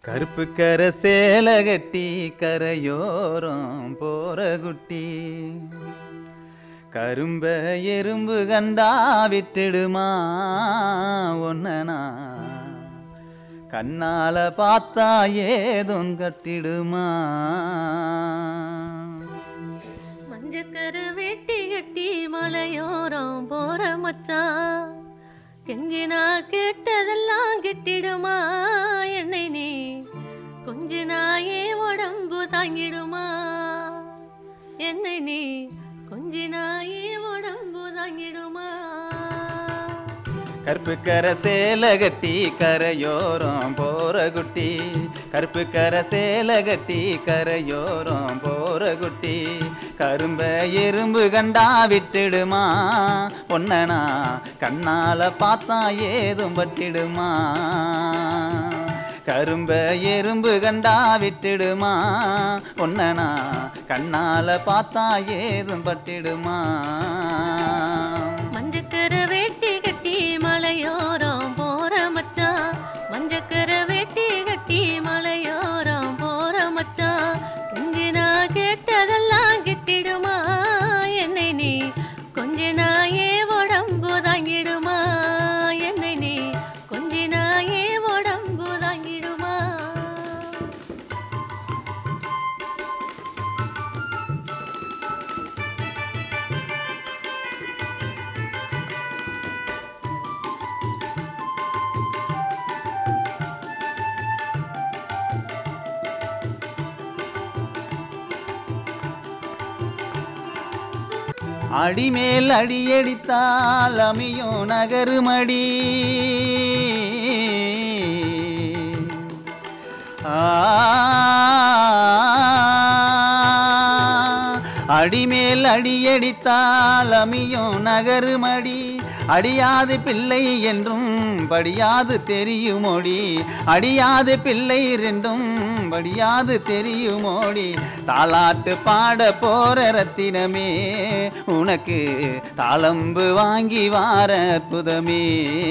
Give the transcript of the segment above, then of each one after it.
கருப்பு கரை சேலை கட்டி கரையோரம் போற குட்டி கரும்ப எறும்பு கண்டா விட்டுடுமா ஒன்னனா கண்ணால பார்த்தா ஏதும் கட்டிடுமா மஞ்சக்கர வேட்டி கட்டி மலையோரம் போற மச்சான் கெஞ்சினா கேட்டதெல்லாம் கெட்டிடுமா என்னை நீ கொஞ்ச நாயே உடம்பு தாங்கிடுமா என்னை நீ கொஞ்ச நாயே உடம்பு தாங்கிடுமா கருப்பு கரை சேலை கட்டி கரையோரம் போற குட்டி கருப்பு கரை சேலை கட்டி கரையோரம் போற குட்டி கரும்ப எறும்பு கண்டா விட்டுடுமா பொன்னனா கண்ணால பார்த்தா ஏதும் பட்டிடுமா கரும்ப எறும்பு கண்டா விட்டுடுமா பொன்னனா கண்ணால பார்த்தா ஏதும் பட்டிடுமா மஞ்சக்கர வேட்டி கட்டி மலையோரம் போற மச்சான் மஞ்சக்கர வேட்டி கட்டி மலையோரம் போற மச்சான் கெஞ்சினா கேட்டதெல்லாம் கெட்டிடுமா என்னை நீ கொஞ்ச நாயே உடம்பு தாங்கிடுமா என்னை நீ கொஞ்ச நாயே உடம்பு தாங்கிடுமா அடிமேல் அடியடித்தால் அமியும் நகருமடி ஆ, அடிமேல் அடியடித்தால் அமியும் நகருமடி அடியாது பிள்ளை என்றும் படியாது தெரியுமோடி அடியாது பிள்ளை ரெண்டும் படியாது தெரியுமோடி தாலாட்டு பாட போற ரத்தினமே உனக்கு தாளம்பு வாங்கி வார அற்புதமே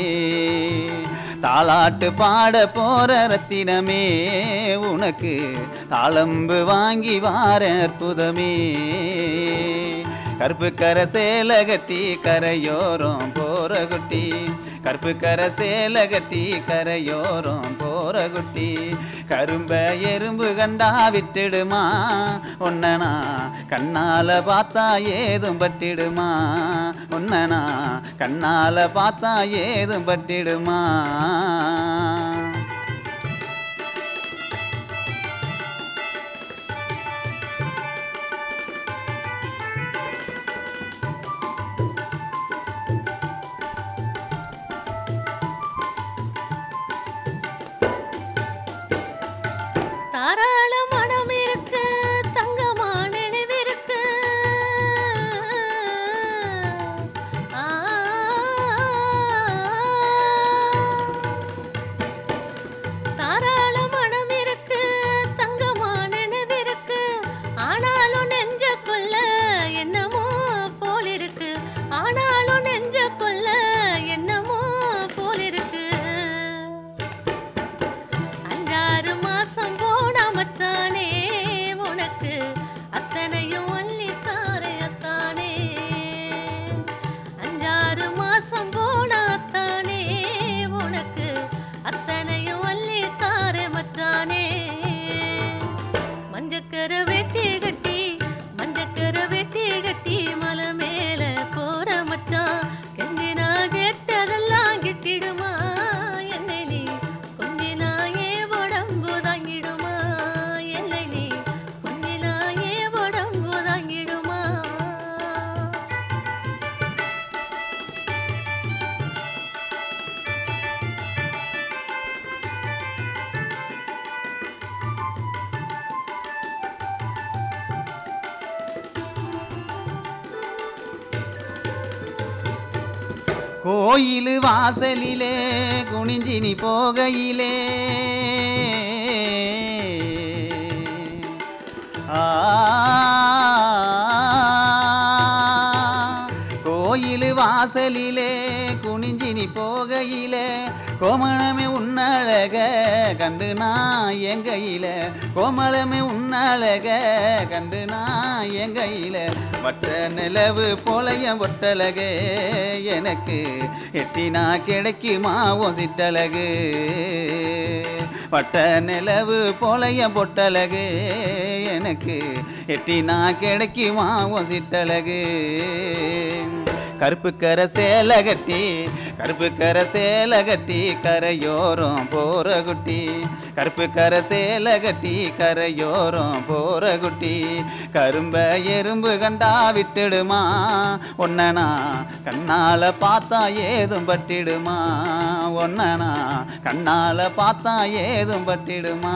தாலாட்டு பாட போற ரத்தினமே உனக்கு தாளம்பு வாங்கி வார அற்புதமே கருப்பு கரை சேலை கட்டி கரையோரம் போற குட்டி கருப்பு கரை சேலை கட்டி கரையோரம் போற குட்டி கரும்ப எறும்பு கண்டா விட்டுடுமா ஒன்னனா கண்ணால பார்த்தா ஏதும் பட்டிடுமா ஒன்னனா கண்ணால பார்த்தா ஏதும் பட்டிடுமா தாராள மனம் இருக்கு தங்கமா நினைவிருக்கு ஆ. தாராள மனம் இருக்கு தங்கமா நினைவிருக்கு ஆனாலும் நெஞ்சக்குள்ள என்னமோ போல் இருக்கு ஆனாலும் நெஞ்சக்குள்ள என்னமோ போல் இருக்கு அஞ்சாறு மாசம் போட மச்சானே உனக்கு அத்தனையும் அள்ளி தாரையத்தானே அஞ்சாறு மாசம் போட அத்தானே உனக்கு அத்தனையும் அள்ளி தாரே மச்சானே மஞ்சக்கர வெட்டி கட்டி மஞ்சக்கர வெட்டி கட்டி மலை மேல போற மச்சான் கெஞ்சினா கேட்டதெல்லாம் கிட்டிடுமா என்னை நீ கொஞ்ச நாயே உடம்பு தாங்கிடுமா என்னை நீ கொஞ்ச நாயே உடம்பு தாங்கிடுமா கோயில் வாசலிலே குனிஞ்சினி போகையிலே ஆ, கோயில் வாசலிலே குனிஞ்சினி போகையிலே கோமளமே உன்னழக கண்டு நான் என் கையில கோமளமே உன்னழக கண்டு நான் என் கையில வட்ட நிலவு போலைய ஒட்டழகே எனக்கு எட்டினா கிடைக்குமா உன் சிட்டழகு வட்ட நிலவு போலைய பொட்டழகு எனக்கு எட்டினா கிடைக்குமா உன் சிட்டழகு கருப்பு கரை சேலை கட்டி கருப்பு கரை சேலை கட்டி கரையோரம் போற குட்டி கருப்பு கரை சேலை கட்டி கரையோரம் போற குட்டி கரும்ப எறும்பு கண்டா விட்டுடுமா ஒன்னனா கண்ணால பார்த்தா ஏதும் பட்டிடுமா ஒன்னனா கண்ணால பார்த்தா ஏதும் பட்டிடுமா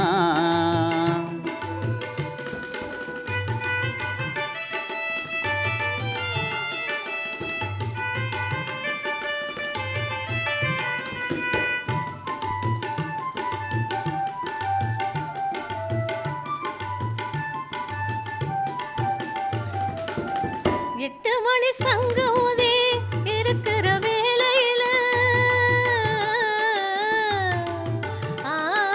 எட்டு மணி சங்க ஊதி இருக்கிற வேலையில ஆ,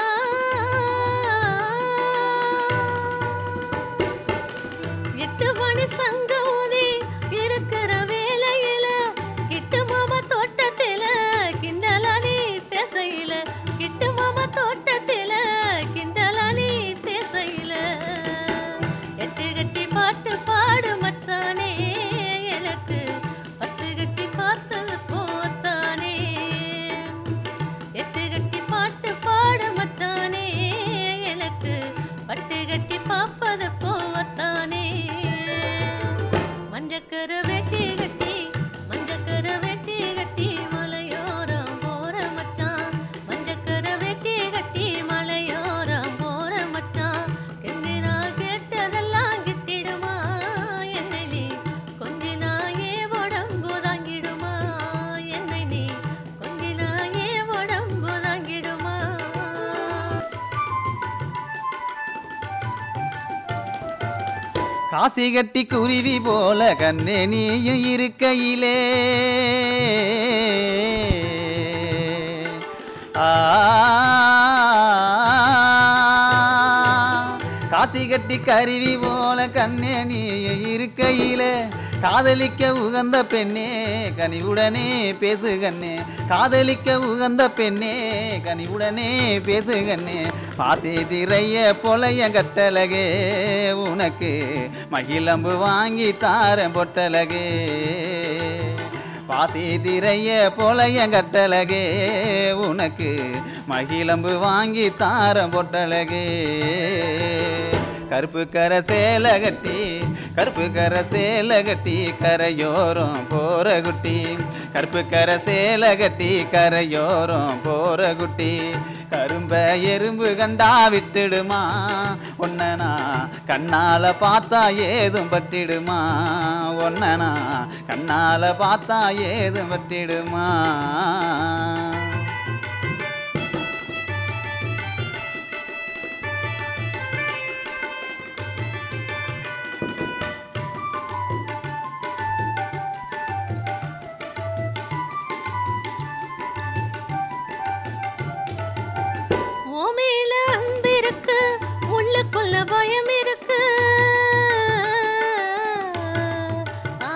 எட்டு மணி சங்க ஊதி இருக்கிற வேலையில கிட்டு மாமா தோட்டத்தில கிண்டலா நீ பேசையில கிட்டு மாமா தோட்டத்தில கிண்டலா நீ பேசையில எட்டு கட்டி பாட்டு பாடு மச்சானே எனக்கு பத்து கட்டி பார்த்தது போத்தானே எட்டு கட்டி பாட்டு பாடு மச்சானே எனக்கு பட்டு கட்டி பார்ப்பது போவத்தானே மஞ்சக்கர வெட்டி கட்டி மஞ்சக்கர வெட்டி கட்டி மலையோரம் போற மச்சான் மஞ்சக்கர வெட்டி கட்டி மலையோரம் போற மச்சான் கெஞ்சினா கேட்டதெல்லாம் கிட்டிடுமா என்னை நீ கொஞ்ச நாயே உடம்பு தாங்கிடுமா என்னை நீ கொஞ்ச நாயே உடம்பு தாங்கிடுமா காசி கட்டி குருவி போல கண்ணே நீயும் இருக்கையிலே ஆ காசி கட்டி கருவி போல கண்ணே நீயும் இருக்கையிலே காதலிக்க உகந்த பெண்ணே கனிவுடனே பேசு கண்ணே காதலிக்க உகந்த பெண்ணே கனிவுடனே பேசு கண்ணே பாசி திரைய பொலைய கட்டழகே உனக்கு மகிழம்பு வாங்கி தாரேன் பொட்டழகே பாசி திரைய பொலைய கட்டழகே உனக்கு மகிழம்பு வாங்கி தாரேன் பொட்டழகே கருப்பு கரை சேலை கட்டி கருப்பு கரை சேலை கட்டி கரையோரம் போற குட்டி கருப்பு கரை சேலை கட்டி கரையோரம் போற குட்டி கரும்ப எறும்பு கண்டா விட்டுடுமா ஒன்னனா கண்ணால பார்த்தா ஏதும் பட்டிடுமா ஒன்னனா கண்ணால பார்த்தா ஏதும் பட்டிடுமா உன் மேல அன்பு இருக்கு உள்ளுக்குள்ள பயம் இருக்கு ஆ.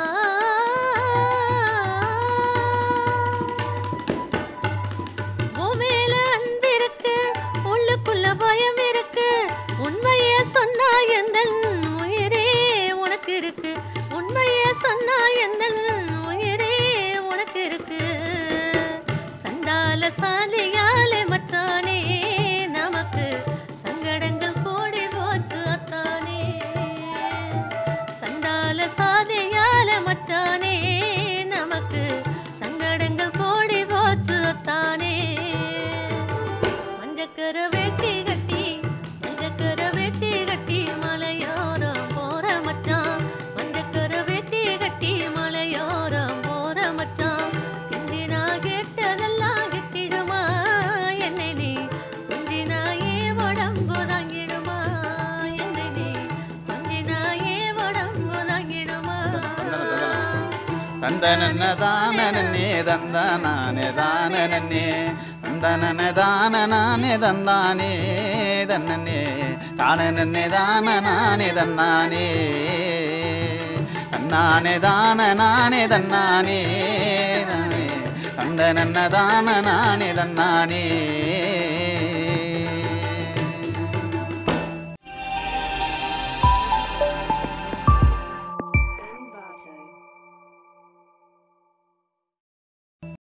உன் மேல அன்பு இருக்கு உள்ளுக்குள்ள பயம் இருக்கு உண்மைய சொன்னா எந்த உயிரே உனக்கு இருக்கு உண்மைய சொன்னா எந்த உயிரே உனக்கு இருக்கு சண்டால சாதியாலே மச்சானே நமக்கு சங்கடங்கள் கோடி போச்சு அத்தானே சண்டால சாதியால மச்சானே நமக்கு சங்கடங்கள் கோடி போச்சு அத்தானே மஞ்சக்கர வெட்டி கட்டி மஞ்சக்கர வெட்டி கட்டி மலையோரம் போற மச்சான் மஞ்சக்கர வெட்டி கட்டி மலையோரம் போற மச்சான் கிண்டினா கேட்டதெல்லாம் கிட்டிடுமா என்னை நீ குஞ்சினாயே உடம்பு தாங்கிடுமா என்னை நீ குஞ்சினாயே உடம்பு தாங்கிடுமா தந்தனன்ன தானனே தந்தானே தானனே தந்தனன தான நானே தந்தானே தன்னனே தானனே தான நானே தன்னானே தன்னானே தான நானே தன்னானே தானே தந்தனன்ன தான நானே தன்னானே